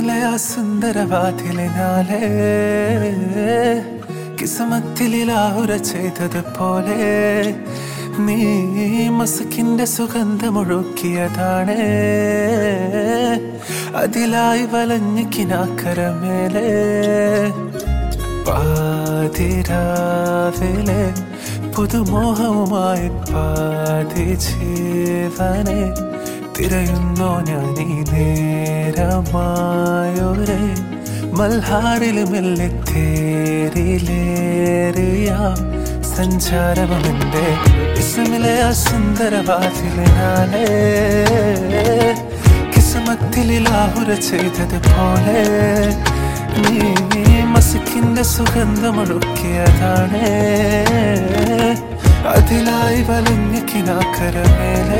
കിസ്മിലെ ആ സുന്ദരവാതിലിനാലെ കിസ്മത്തിലാഹുര ചെയ്തതുപോലെ നീ മസുക്കിന്റെ സുഗന്ധമൊഴുക്കിയതാണ് അതിലായി വലഞ്ഞ് കിനാക്കരമേലെ പാതിരാവിലെ പുതുമോഹവുമായി പാതി ജീവനെ തിരയുന്നോ ഞാൻ ഈ നേരമായൊരെ മൽഹാറിൽ മെല്ലെ തേരിലേറിയ സഞ്ചാരമെന്റെ ഇസ്മിലെ ആ സുന്ദരവാതിലിനാലേ കിസ്മത്തിലാഹുര ചെയ്തതുപോലെ നീ മസുക്കിന്റെ സുഗന്ധമൊഴുക്കിയതാണ് അതിലായി വലഞ്ഞ് കിനാക്കരമേലേ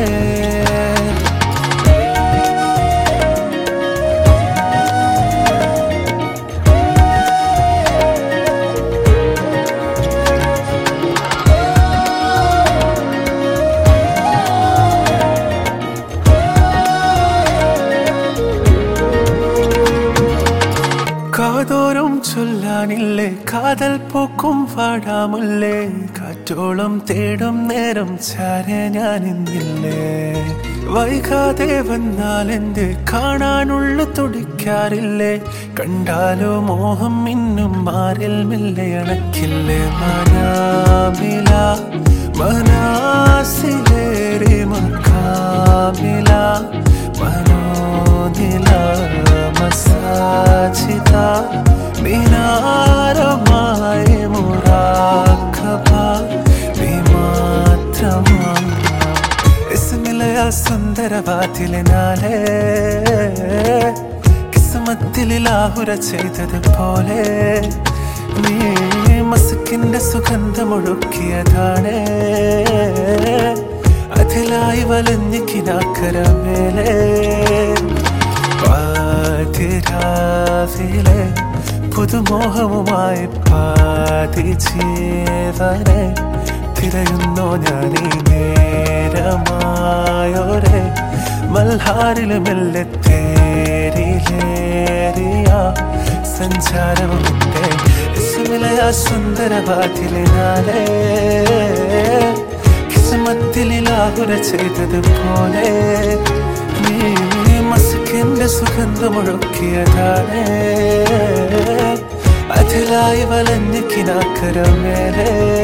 കാതോറും ചൊല്ലാനില്ലേ കാതൽ പൂക്കും വാടാമുല്ലേ കാറ്റോളം തേടും നേരം ചാര ഞാൻ ഇന്നില്ലേ വൈകാതെ വന്നാൽ എന്ത് കാണാനുള്ള തുടിക്കാറില്ലേ കണ്ടാലോ മോഹം ഇന്നും മാറിൽ മെല്ലെ അണക്കില്ലേ മനാമില മനാസിലേറി മക്കാമില മനോനില മസാജിത മിനാരമായി മുറാഖബ നീ മാത്രമാണ് ഇസ്മിലെ ആ സുന്ദരവാതിലിനാലെ കിസ്മത്തിലാഹുര ചെയ്തതുപോലെ നീ മസുക്കിന്റെ സുഗന്ധമൊഴുക്കിയതാണ് അതിലായി വലഞ്ഞ് കിനാക്കരമേലെ പാതിരാവിലെ പുതുമോഹവുമായി പാതി ജീവനെ തിരയുന്നോ ഞാൻ ഈ നേരമായോരെ മൽഹാറിൽ മെല്ലെ തേരിലേറിയ സഞ്ചാരവുമുണ്ട് ഇസ്മിലെ ആ സുന്ദരവാതിലിനാലേ കിസ്മത്തിലാഹുര ചെയ്തതുപോലെ നീ മസുക്കിന്റെ സുഗന്ധമൊഴുക്കിയതാണ് അതിലായി വലഞ്ഞ് കിനാക്കരമേലേ